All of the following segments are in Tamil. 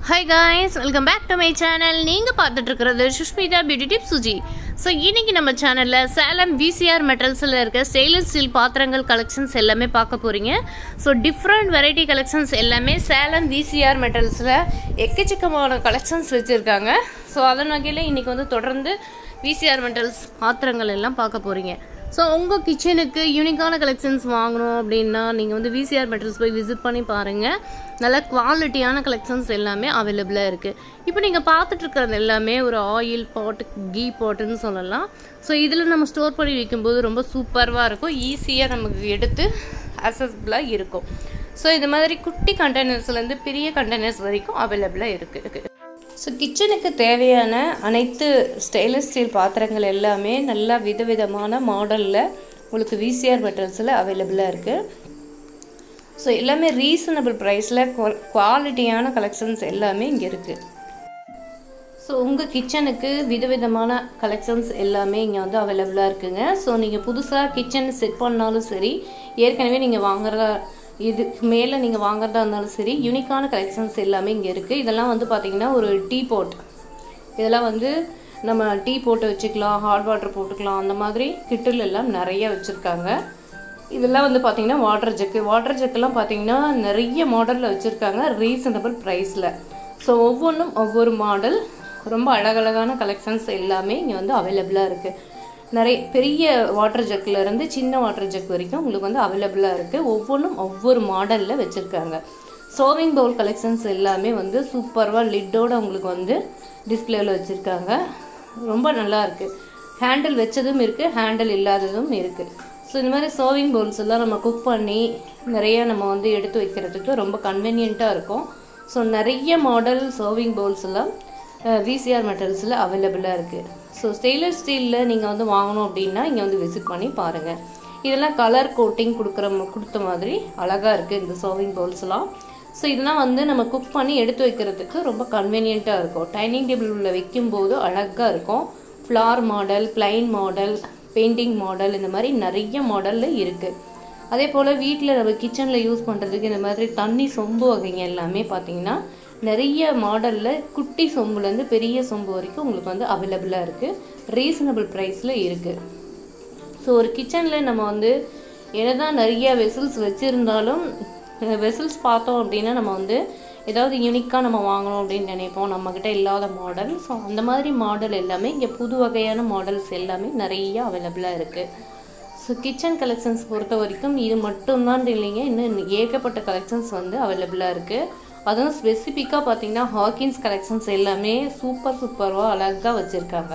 hi guys welcome back to my channel நீங்கள் பார்த்துட்டு இருக்கிறது Sushmita beauty tip Suji so இன்னைக்கு நம்ம சேனலில் சேலம் விசிஆர் மெட்டல்ஸில் இருக்க ஸ்டெயின்லெஸ் ஸ்டீல் பாத்திரங்கள் கலெக்ஷன்ஸ் எல்லாமே பார்க்க போகிறீங்க ஸோ டிஃப்ரெண்ட் வெரைட்டி கலெக்ஷன்ஸ் எல்லாமே சேலம் விசிஆர் மெட்டல்ஸில் எக்கச்சக்கமான கலெக்ஷன்ஸ் வச்சுருக்காங்க ஸோ அதன் வகையில் இன்றைக்கி வந்து தொடர்ந்து விசிஆர் மெட்டல்ஸ் பாத்திரங்கள் எல்லாம் பார்க்க போகிறீங்க ஸோ உங்கள் கிச்சனுக்கு யூனிக்கான கலெக்ஷன்ஸ் வாங்கணும் அப்படின்னா நீங்கள் வந்து விசிஆர் மெட்டல்ஸ் போய் விசிட் பண்ணி பாருங்கள் நல்ல குவாலிட்டியான கலெக்ஷன்ஸ் எல்லாமே அவைலபிளாக இருக்குது இப்போ நீங்கள் பார்த்துட்டு இருக்கிறது எல்லாமே ஒரு ஆயில் பாட் கீ பாட்டுன்னு சொல்லலாம் ஸோ இதில் நம்ம ஸ்டோர் பண்ணி வைக்கும்போது ரொம்ப சூப்பராக இருக்கும் ஈஸியாக நமக்கு எடுத்து அசஸ்பிளாக இருக்கும் ஸோ இது மாதிரி குட்டி கண்டெய்னர்ஸ்லேருந்து பெரிய கண்டெய்னர்ஸ் வரைக்கும் அவைலபிளாக இருக்குது ஸோ கிச்சனுக்கு தேவையான அனைத்து ஸ்டெயின்லெஸ் ஸ்டீல் பாத்திரங்கள் எல்லாமே நல்லா விதவிதமான மாடலில் உங்களுக்கு விசிஆர் மெட்டல்ஸில் அவைலபிளாக இருக்குது ஸோ எல்லாமே ரீசனபிள் ப்ரைஸில் குவாலிட்டியான கலெக்ஷன்ஸ் எல்லாமே இங்கே இருக்குது ஸோ உங்கள் கிச்சனுக்கு விதவிதமான கலெக்ஷன்ஸ் எல்லாமே இங்கே வந்து அவைலபிளாக இருக்குங்க ஸோ நீங்கள் புதுசாக கிச்சன் செட் பண்ணாலும் சரி ஏற்கனவே நீங்கள் வாங்குறதா இதுக்கு மேலே நீங்கள் வாங்குறதா இருந்தாலும் சரி யூனிக்கான கலெக்ஷன்ஸ் எல்லாமே இங்கே இருக்குது இதெல்லாம் வந்து பார்த்திங்கன்னா ஒரு டீ போட் இதெல்லாம் வந்து நம்ம டீ போட்டு வச்சுக்கலாம் ஹாட் வாட்டர் போட்டுக்கலாம் அந்த மாதிரி கிட்டில் எல்லாம் நிறைய வச்சுருக்காங்க இதெல்லாம் வந்து பார்த்திங்கன்னா வாட்டர் ஜக்கு வாட்டர் ஜக்கெல்லாம் பார்த்திங்கன்னா நிறைய மாடலில் வச்சுருக்காங்க ரீசனபிள் ப்ரைஸில் ஸோ ஒவ்வொன்றும் ஒவ்வொரு மாடல் ரொம்ப அழகழகான கலெக்ஷன்ஸ் எல்லாமே இங்கே வந்து அவைலபிளாக இருக்குது நிறைய பெரிய வாட்டர் ஜக்கில் இருந்து சின்ன வாட்டர் ஜக் வரைக்கும் உங்களுக்கு வந்து அவைலபிளாக இருக்குது ஒவ்வொன்றும் ஒவ்வொரு மாடலில் வச்சுருக்காங்க சோவிங் பவுல் கலெக்ஷன்ஸ் எல்லாமே வந்து சூப்பராக லிட்டோட உங்களுக்கு வந்து டிஸ்பிளேவில் வச்சுருக்காங்க ரொம்ப நல்லா இருக்குது ஹேண்டில் வச்சதும் இருக்குது ஹேண்டில் இல்லாததும் இருக்குது ஸோ இந்த மாதிரி சர்விங் பவுல்ஸ் எல்லாம் நம்ம குக் பண்ணி நிறைய நம்ம வந்து எடுத்து வைக்கிறதுக்கு ரொம்ப கன்வீனியண்ட்டாக இருக்கும் ஸோ நிறைய மாடல் சர்விங் பவுல்ஸ் எல்லாம் விசிஆர் மெட்டல்ஸில் அவைலபிளாக இருக்குது ஸோ ஸ்டெயின்லெஸ் ஸ்டீலில் நீங்கள் வந்து வாங்கணும் அப்படின்னா இங்கே வந்து விசிட் பண்ணி பாருங்கள் இதெல்லாம் கலர் கோட்டிங் கொடுக்குற கொடுத்த மாதிரி அழகாக இருக்குது இந்த சர்விங் பவுல்ஸ்லாம் ஸோ இதெல்லாம் வந்து நம்ம குக் பண்ணி எடுத்து வைக்கிறதுக்கு ரொம்ப கன்வீனியண்ட்டாக இருக்கும் டைனிங் டேபிள் உள்ள வைக்கும்போது அழகாக இருக்கும் floral model plain model painting model இந்த மாதிரி நிறைய மாடலில் இருக்குது அதே போல் வீட்டில் நம்ம கிச்சனில் யூஸ் பண்ணுறதுக்கு இந்த மாதிரி தண்ணி சொம்பு வகைங்க எல்லாமே பார்த்தீங்கன்னா நிறைய மாடலில் குட்டி சொம்புலேருந்து பெரிய சொம்பு வரைக்கும் உங்களுக்கு வந்து அவைலபிளாக இருக்குது ரீசனபிள் ப்ரைஸில் இருக்குது ஸோ ஒரு கிச்சனில் நம்ம வந்து என்னதான் நிறைய வெசல்ஸ் வச்சுருந்தாலும் வெசல்ஸ் பார்த்தோம் அப்படின்னா நம்ம வந்து ஏதாவது யூனிக்காக நம்ம வாங்கணும் அப்படின்னு நினைப்போம் நம்மக்கிட்ட இல்லாத மாடல் ஸோ அந்த மாதிரி மாடல் எல்லாமே இங்கே புது வகையான மாடல்ஸ் எல்லாமே நிறைய அவைலபிளாக இருக்குது ஸோ கிச்சன் கலெக்ஷன்ஸ் பொறுத்த வரைக்கும் இது மட்டும்தான் இல்லைங்க இன்னும் ஏகப்பட்ட கலெக்ஷன்ஸ் வந்து அவைலபிளாக இருக்குது அதுவும் ஸ்பெசிஃபிக்காக பார்த்தீங்கன்னா ஹாக்கின்ஸ் கலெக்ஷன்ஸ் எல்லாமே சூப்பர் சூப்பராக அழகாக வச்சுருக்காங்க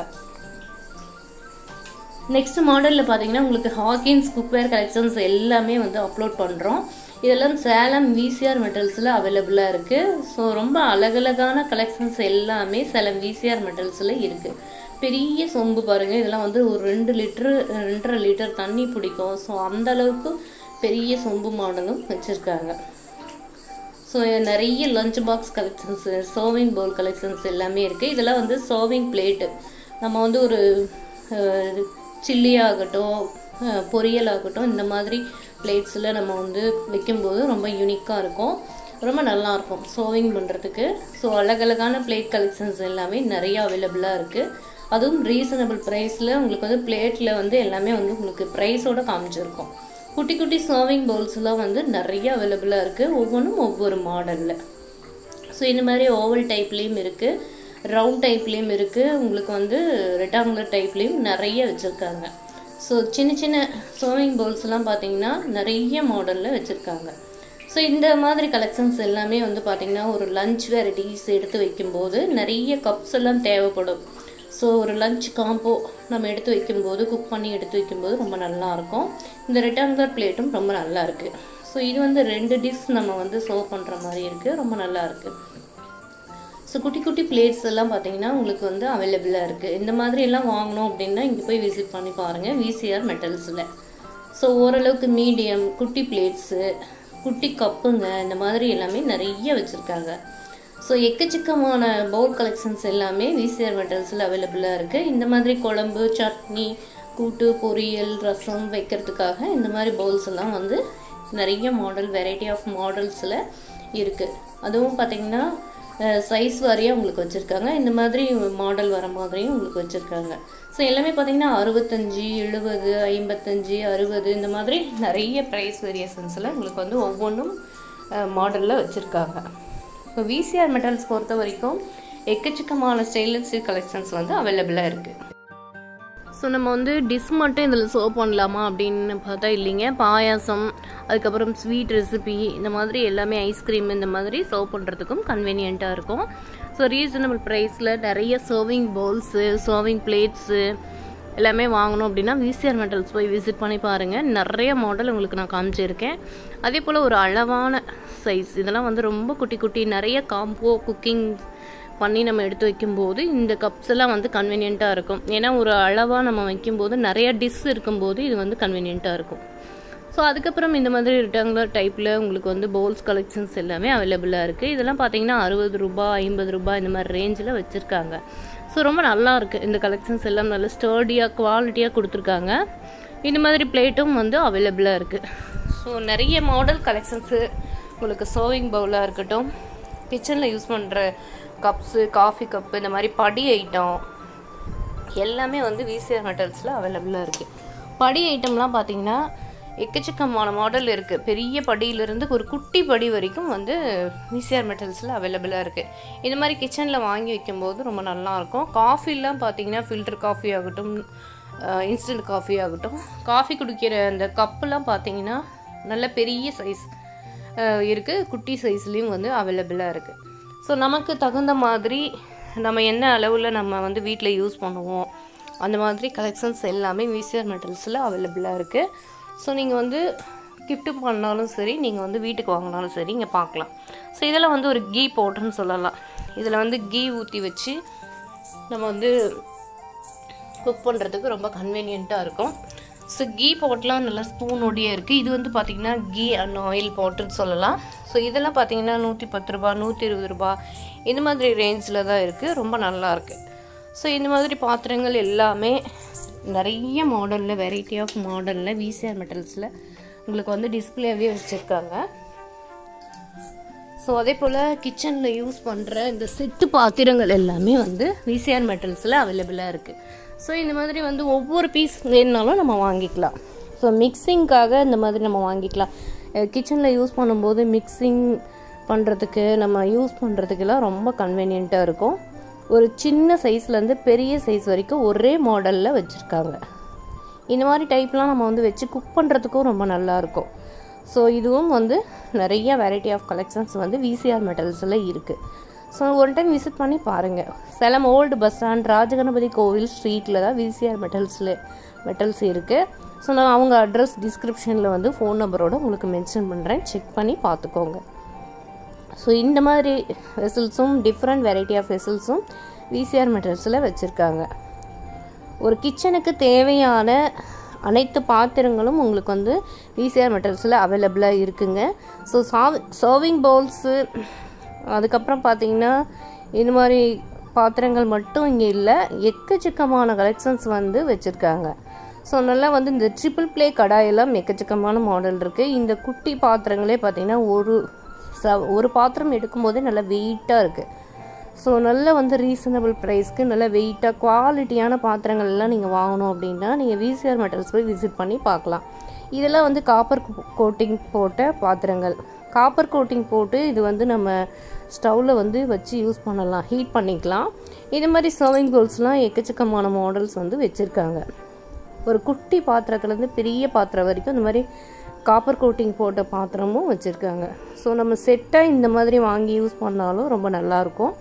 நெக்ஸ்ட் மாடலில் பார்த்தீங்கன்னா உங்களுக்கு ஹாக்கின்ஸ் குக்வேர் கலெக்ஷன்ஸ் எல்லாமே வந்து அப்லோட் பண்ணுறோம் இதெல்லாம் சேலம் விசிஆர் மெட்டல்ஸில் அவைலபிளாக இருக்குது ஸோ ரொம்ப அழகழகான கலெக்ஷன்ஸ் எல்லாமே சேலம் விசிஆர் மெட்டல்ஸில் இருக்குது பெரிய சொம்பு பாருங்கள் இதெல்லாம் வந்து ஒரு ரெண்டு லிட்ரு ரெண்டரை லிட்டர் தண்ணி பிடிக்கும் ஸோ அந்த அளவுக்கு பெரிய சொம்பு மாடலும் வச்சுருக்காங்க ஸோ நிறைய lunch box collections serving bowl collections எல்லாமே இருக்குது இதெல்லாம் வந்து சர்விங் பிளேட்டு நம்ம வந்து ஒரு சில்லி ஆகட்டும் பொரியல் ஆகட்டும் இந்த மாதிரி பிளேட்ஸில் நம்ம வந்து வைக்கும்போது ரொம்ப யூனிக்காக இருக்கும் ரொம்ப நல்லாயிருக்கும் சர்விங் பண்ணுறதுக்கு ஸோ அழகழகான பிளேட் கலெக்ஷன்ஸ் எல்லாமே நிறைய அவைலபிளாக இருக்குது அதுவும் ரீசனபிள் ப்ரைஸில் உங்களுக்கு வந்து பிளேட்டில் வந்து எல்லாமே வந்து உங்களுக்கு ப்ரைஸோடு காமிச்சிருக்கும் குட்டி குட்டி சர்விங் பவுல்ஸ்லாம் வந்து நிறைய அவைலபிளாக இருக்குது ஒவ்வொன்றும் ஒவ்வொரு மாடலில் ஸோ இந்த மாதிரி ஓவல் டைப்லேயும் இருக்குது ரவுண்ட் டைப்லேயும் இருக்குது உங்களுக்கு வந்து ரெக்டாங்குலர் டைப்லேயும் நிறைய வச்சுருக்காங்க ஸோ சின்ன சின்ன சர்விங் பவுல்ஸ்லாம் பார்த்தீங்கன்னா நிறைய மாடலில் வச்சுருக்காங்க ஸோ இந்த மாதிரி கலெக்ஷன்ஸ் எல்லாமே வந்து பார்த்திங்கன்னா ஒரு லஞ்ச் வெரைட்டிஸ் எடுத்து வைக்கும்போது நிறைய கப்ஸ் எல்லாம் தேவைப்படும் ஸோ ஒரு லஞ்ச் காம்போ நம்ம எடுத்து வைக்கும்போது குக் பண்ணி எடுத்து வைக்கும்போது ரொம்ப நல்லாயிருக்கும் இந்த ரெக்டாங்குலர் பிளேட்டும் ரொம்ப நல்லா இருக்குது ஸோ இது வந்து ரெண்டு டிஷ் நம்ம வந்து சர்வ் பண்ணுற மாதிரி இருக்குது ரொம்ப நல்லா இருக்குது ஸோ குட்டி குட்டி பிளேட்ஸ் எல்லாம் பார்த்தீங்கன்னா உங்களுக்கு வந்து அவைலபிளாக இருக்குது இந்த மாதிரி எல்லாம் வாங்கணும் அப்படின்னா இங்கே போய் விசிட் பண்ணி பாருங்கள் விசிஆர் மெட்டல்ஸில் ஸோ ஓரளவுக்கு மீடியம் குட்டி பிளேட்ஸு குட்டி கப்புங்க இந்த மாதிரி எல்லாமே நிறைய வச்சுருக்காங்க ஸோ எக்கச்சக்கமான பவுல் கலெக்ஷன்ஸ் எல்லாமே விசிஆர் மெட்டல்ஸில் அவைலபிளாக இருக்குது இந்த மாதிரி குழம்பு சட்னி கூட்டு பொரியல் ரசம் வைக்கிறதுக்காக இந்த மாதிரி பவுல்ஸ் எல்லாம் வந்து நிறைய மாடல் வெரைட்டி ஆஃப் மாடல்ஸில் இருக்குது அதுவும் பார்த்திங்கன்னா சைஸ் வாரியாக உங்களுக்கு வச்சுருக்காங்க இந்த மாதிரி மாடல் வர மாதிரியும் உங்களுக்கு வச்சுருக்காங்க ஸோ எல்லாமே பார்த்தீங்கன்னா அறுபத்தஞ்சி எழுபது ஐம்பத்தஞ்சு அறுபது இந்த மாதிரி நிறைய ப்ரைஸ் வேரியேஷன்ஸில் உங்களுக்கு வந்து ஒவ்வொன்றும் மாடலில் வச்சுருக்காங்க இப்போ விசிஆர் மெட்டல்ஸ் பொறுத்த வரைக்கும் எக்கச்சக்கமான ஸ்டெயின்லெஸ் ஸ்டீல் கலெக்ஷன்ஸ் வந்து அவைலபிளாக இருக்குது ஸோ நம்ம வந்து டிஷ் மட்டும் இதில் சர்வ் பண்ணலாமா அப்படின்னு பார்த்தா இல்லைங்க பாயாசம் அதுக்கப்புறம் ஸ்வீட் ரெசிபி இந்த மாதிரி எல்லாமே ஐஸ்கிரீம் இந்த மாதிரி சர்வ் பண்ணுறதுக்கும் கன்வீனியண்ட்டாக இருக்கும் ஸோ ரீசனபிள் ப்ரைஸில் நிறைய சர்விங் பவுல்ஸு சர்விங் பிளேட்ஸு எல்லாமே வாங்கணும் அப்படின்னா விசிஆர் மெட்டல்ஸ் போய் விசிட் பண்ணி பாருங்கள் நிறைய மாடல் உங்களுக்கு நான் காமிச்சிருக்கேன் அதே போல் ஒரு அளவான சைஸ் இதெல்லாம் வந்து ரொம்ப குட்டி குட்டி நிறைய காம்போ குக்கிங் பண்ணி நம்ம எடுத்து வைக்கும்போது இந்த கப்ஸ் எல்லாம் வந்து கன்வீனியண்ட்டாக இருக்கும் ஏன்னா ஒரு அளவாக நம்ம வைக்கும்போது நிறைய டிஷ் இருக்கும்போது இது வந்து கன்வீனியண்ட்டாக இருக்கும் ஸோ அதுக்கப்புறம் இந்த மாதிரி ரிட்டாங்குலர் டைப்பில் உங்களுக்கு வந்து பவுல்ஸ் கலெக்ஷன்ஸ் எல்லாமே அவைலபிளாக இருக்குது இதெல்லாம் பார்த்தீங்கன்னா அறுபது ரூபா ஐம்பது ரூபாய் இந்த மாதிரி ரேஞ்சில் வச்சுருக்காங்க ஸோ ரொம்ப நல்லா இருக்குது இந்த கலெக்ஷன்ஸ் எல்லாம் நல்ல ஸ்டர்டியாக குவாலிட்டியாக கொடுத்துருக்காங்க இந்த மாதிரி பிளேட்டும் வந்து அவைலபிளாக இருக்குது ஸோ நிறைய மாடல் கலெக்ஷன்ஸு உங்களுக்கு சர்விங் பவுலாக இருக்கட்டும் கிச்சனில் யூஸ் பண்ணுற கப்ஸு காஃபி கப்பு இந்த மாதிரி படி ஐட்டம் எல்லாமே வந்து விசிஆர் மெட்டல்ஸில் அவைலபிளாக இருக்குது படி ஐட்டம்லாம் பார்த்தீங்கன்னா எக்கச்சக்கமான மாடல் இருக்குது பெரிய படியிலிருந்து ஒரு குட்டி படி வரைக்கும் வந்து விசிஆர் மெட்டல்ஸில் அவைலபிளாக இருக்குது இந்த மாதிரி கிச்சனில் வாங்கி வைக்கும்போது ரொம்ப நல்லாயிருக்கும் காஃபிலாம் பார்த்தீங்கன்னா ஃபில்டர் காஃபி ஆகட்டும் இன்ஸ்டன்ட் காஃபி ஆகட்டும் காஃபி குடிக்கிற அந்த கப்புலாம் பார்த்தீங்கன்னா நல்ல பெரிய சைஸ் இருக்குது குட்டி சைஸ்லேயும் வந்து அவைலபிளாக இருக்குது ஸோ நமக்கு தகுந்த மாதிரி நம்ம என்ன அளவில் நம்ம வந்து வீட்டில் யூஸ் பண்ணுவோம் அந்த மாதிரி கலெக்ஷன்ஸ் எல்லாமே விசிஆர் மெட்டல்ஸில் அவைலபிளாக இருக்குது ஸோ நீங்கள் வந்து கிஃப்ட்டு பண்ணாலும் சரி நீங்கள் வந்து வீட்டுக்கு வாங்கினாலும் சரி இங்கே பார்க்கலாம் ஸோ இதில் வந்து ஒரு கீ பவுடர்னு சொல்லலாம் இதில் வந்து கீ ஊற்றி வச்சு நம்ம வந்து குக் பண்ணுறதுக்கு ரொம்ப கன்வீனியண்ட்டாக இருக்கும் ஸோ கீ பாட்லாம் நல்லா ஸ்பூனோடையே இருக்குது இது வந்து பார்த்திங்கன்னா கீ அண்ட் ஆயில் பாட்டுன்னு சொல்லலாம் ஸோ இதெல்லாம் பார்த்தீங்கன்னா நூற்றி பத்து ரூபா நூற்றி இருபது ரூபா இந்த மாதிரி ரேஞ்சில் தான் இருக்குது ரொம்ப நல்லா இருக்குது ஸோ இந்த மாதிரி பாத்திரங்கள் எல்லாமே நிறைய மாடலில் வெரைட்டி ஆஃப் மாடலில் விசிஆர் மெட்டல்ஸில் உங்களுக்கு வந்து டிஸ்பிளேவே வச்சுருக்காங்க ஸோ அதே போல் கிச்சனில் யூஸ் பண்ணுற இந்த செட்டு பாத்திரங்கள் எல்லாமே வந்து விசிஆர் மெட்டல்ஸில் அவைலபிளாக இருக்குது ஸோ இந்த மாதிரி வந்து ஒவ்வொரு பீஸ் வேணுனாலும் நம்ம வாங்கிக்கலாம் ஸோ மிக்சிங்க்காக இந்த மாதிரி நம்ம வாங்கிக்கலாம் கிச்சனில் யூஸ் பண்ணும்போது மிக்சிங் பண்ணுறதுக்கு நம்ம யூஸ் பண்ணுறதுக்கெல்லாம் ரொம்ப கன்வீனியண்ட்டாக இருக்கும் ஒரு சின்ன சைஸ்லேருந்து பெரிய சைஸ் வரைக்கும் ஒரே மாடலில் வச்சுருக்காங்க இந்த மாதிரி டைப்லாம் நம்ம வந்து வச்சு குக் பண்ணுறதுக்கும் ரொம்ப நல்லாயிருக்கும் ஸோ இதுவும் வந்து நிறைய வெரைட்டி ஆஃப் கலெக்ஷன்ஸ் வந்து விசிஆர் மெட்டல்ஸில் இருக்குது ஸோ ஒன் டைம் விசிட் பண்ணி பாருங்கள் Salem old bus stand Rajaganapathi கோவில் ஸ்ட்ரீட்டில் தான் விசிஆர் மெட்டல்ஸில் மெட்டல்ஸ் இருக்குது ஸோ நான் அவங்க அட்ரஸ் டிஸ்கிரிப்ஷனில் வந்து ஃபோன் நம்பரோடு உங்களுக்கு மென்ஷன் பண்ணுறேன் செக் பண்ணி பார்த்துக்கோங்க ஸோ இந்த மாதிரி வெசல்ஸும் டிஃப்ரெண்ட் வெரைட்டி ஆஃப் வெசல்ஸும் விசிஆர் மெட்டல்ஸில் வச்சுருக்காங்க ஒரு கிச்சனுக்கு தேவையான அனைத்து பாத்திரங்களும் உங்களுக்கு வந்து விசிஆர் மெட்டல்ஸில் அவைலபிளாக இருக்குங்க ஸோ சாவ் சர்விங் பவுல்ஸு அதுக்கப்புறம் பார்த்தீங்கன்னா இந்த மாதிரி பாத்திரங்கள் மட்டும் இங்கே இல்லை எக்கச்சக்கமான கலெக்ஷன்ஸ் வந்து வச்சுருக்காங்க ஸோ நல்லா வந்து இந்த ட்ரிபிள் ப்ளே கடாயெல்லாம் எக்கச்சக்கமான மாடல் இருக்குது இந்த குட்டி பாத்திரங்களே பார்த்தீங்கன்னா ஒரு ச ஒரு பாத்திரம் எடுக்கும்போதே நல்லா வெயிட்டாக இருக்குது ஸோ நல்ல வந்து ரீசனபிள் ப்ரைஸ்க்கு நல்ல வெயிட்டாக குவாலிட்டியான பாத்திரங்கள் எல்லாம் நீங்கள் வாங்கணும் அப்படின்னா நீங்கள் விசிஆர் மெட்டல்ஸ் போய் விசிட் பண்ணி பார்க்கலாம் இதெல்லாம் வந்து காப்பர் கோட்டிங் போட்ட பாத்திரங்கள் காப்பர் கோட்டிங் போட்டு இது வந்து நம்ம ஸ்டவ்வில் வந்து வச்சு யூஸ் பண்ணலாம் ஹீட் பண்ணிக்கலாம் இது மாதிரி சர்விங் பவுல்ஸ்லாம் எக்கச்சக்கமான மாடல்ஸ் வந்து வச்சுருக்காங்க ஒரு குட்டி பாத்திரத்துலேருந்து பெரிய பாத்திரம் வரைக்கும் இந்த மாதிரி காப்பர் கோட்டிங் போட்ட பாத்திரமும் வச்சுருக்காங்க ஸோ நம்ம செட்டாக இந்த மாதிரி வாங்கி யூஸ் பண்ணாலும் ரொம்ப நல்லாயிருக்கும்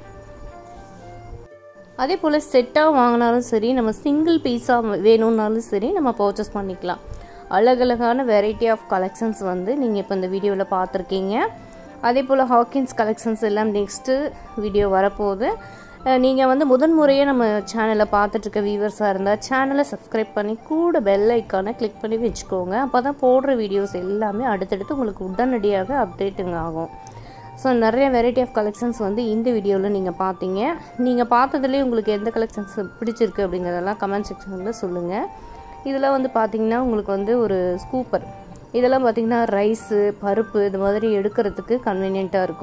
அதே போல் செட்டாக வாங்கினாலும் சரி நம்ம சிங்கிள் பீஸாக வேணும்னாலும் சரி நம்ம பர்ச்சேஸ் பண்ணிக்கலாம் அழகழகான வெரைட்டி ஆஃப் கலெக்ஷன்ஸ் வந்து நீங்கள் இப்போ இந்த வீடியோவில் பார்த்துருக்கீங்க அதே போல் ஹாக்கின்ஸ் கலெக்ஷன்ஸ் எல்லாம் நெக்ஸ்ட்டு வீடியோ வரப்போகுது நீங்கள் வந்து முதன் முறையே நம்ம சேனலை பார்த்துட்ருக்க வியூவர்ஸாக இருந்தால் சேனலை சப்ஸ்கிரைப் பண்ணி கூட பெல் ஐக்கானை கிளிக் பண்ணி வச்சுக்கோங்க அப்போ தான் போடுற வீடியோஸ் எல்லாமே அடுத்தடுத்து உங்களுக்கு உடனடியாக அப்டேட்டுங்க ஆகும் ஸோ நிறைய வெரைட்டி ஆஃப் கலெக்ஷன்ஸ் வந்து இந்த வீடியோவில் நீங்கள் பார்த்தீங்க நீங்கள் பார்த்ததுலேயே உங்களுக்கு எந்த கலெக்ஷன்ஸ் பிடிச்சிருக்கு அப்படிங்கிறதெல்லாம் கமெண்ட் செக்ஷனில் சொல்லுங்கள் இதெல்லாம் வந்து பார்த்தீங்கன்னா உங்களுக்கு வந்து ஒரு ஸ்கூப்பர் இதெல்லாம் பார்த்தீங்கன்னா ரைஸு பருப்பு இது மாதிரி எடுக்கிறதுக்கு கன்வீனியண்ட்டாக இருக்கும் ஸோ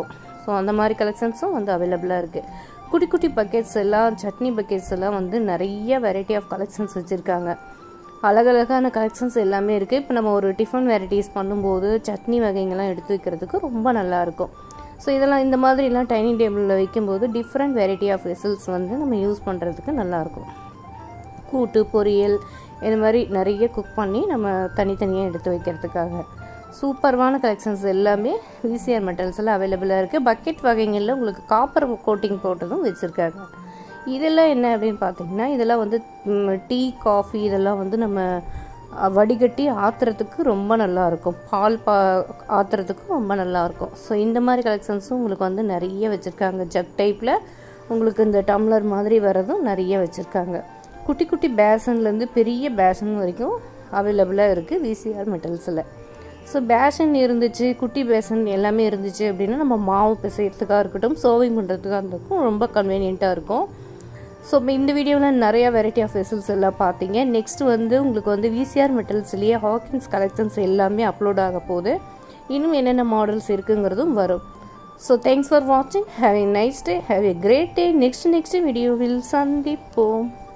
ஸோ அந்த மாதிரி கலெக்ஷன்ஸும் வந்து அவைலபிளாக இருக்குது குட்டி குட்டி பக்கெட்ஸ் எல்லாம் சட்னி பக்கெட்ஸ் எல்லாம் வந்து நிறைய வெரைட்டி ஆஃப் கலெக்ஷன்ஸ் வச்சுருக்காங்க அழகழகான கலெக்ஷன்ஸ் எல்லாமே இருக்குது இப்போ நம்ம ஒரு டிஃபன் வெரைட்டிஸ் பண்ணும்போது சட்னி வகைங்கள்லாம் எடுத்து வைக்கிறதுக்கு ரொம்ப நல்லாயிருக்கும் ஸோ இதெல்லாம் இந்த மாதிரிலாம் டைனிங் டேபிளில் வைக்கும்போது டிஃப்ரெண்ட் வெரைட்டி ஆஃப் வெசல்ஸ் வந்து நம்ம யூஸ் பண்ணுறதுக்கு நல்லாயிருக்கும் கூட்டு பொரியல் இந்த மாதிரி நிறைய குக் பண்ணி நம்ம தனித்தனியாக எடுத்து வைக்கிறதுக்காக சூப்பர்வான கலெக்ஷன்ஸ் எல்லாமே விசிஆர் மெட்டல்ஸில் அவைலபிளாக இருக்குது பக்கெட் வகைங்களில் உங்களுக்கு காப்பர் கோட்டிங் போட்டதும் வச்சுருக்காங்க இதெல்லாம் என்ன அப்படின்னு பார்த்தீங்கன்னா இதெல்லாம் வந்து டீ காஃபி இதெல்லாம் வந்து நம்ம வடிகட்டி ஆற்றுறதுக்கு ரொம்ப நல்லாயிருக்கும் பால் பா ஆற்றுறதுக்கும் ரொம்ப நல்லாயிருக்கும் ஸோ இந்த மாதிரி கலெக்ஷன்ஸும் உங்களுக்கு வந்து நிறைய வச்சுருக்காங்க ஜக் டைப்பில் உங்களுக்கு இந்த டம்ளர் மாதிரி வரதும் நிறைய வச்சுருக்காங்க குட்டி குட்டி பேசன்லேருந்து பெரிய பேசன் வரைக்கும் அவைலபிளாக இருக்குது விசிஆர் மெட்டல்ஸில் ஸோ பேஷன் இருந்துச்சு குட்டி பேசன் எல்லாமே இருந்துச்சு அப்படின்னா நம்ம மாவு பிசைறதுக்காக இருக்கட்டும் சோவிங் பண்ணுறதுக்காக இருந்துக்கும் ரொம்ப கன்வீனியண்ட்டாக இருக்கும் ஸோ இந்த வீடியோவில் நிறைய வெரைட்டி ஆஃப் வெசல்ஸ் எல்லாம் பார்த்தீங்க நெக்ஸ்ட் வந்து உங்களுக்கு வந்து விசிஆர் மெட்டல்ஸ்லேயே ஹாக்கின்ஸ் கலெக்ஷன்ஸ் எல்லாமே அப்லோட் ஆக போகுது இன்னும் என்னென்ன மாடல்ஸ் இருக்குங்கிறதும் வரும் ஸோ தேங்க்ஸ் ஃபார் வாட்சிங் have a nice day have a great day next next வீடியோவில் சந்திப்போம்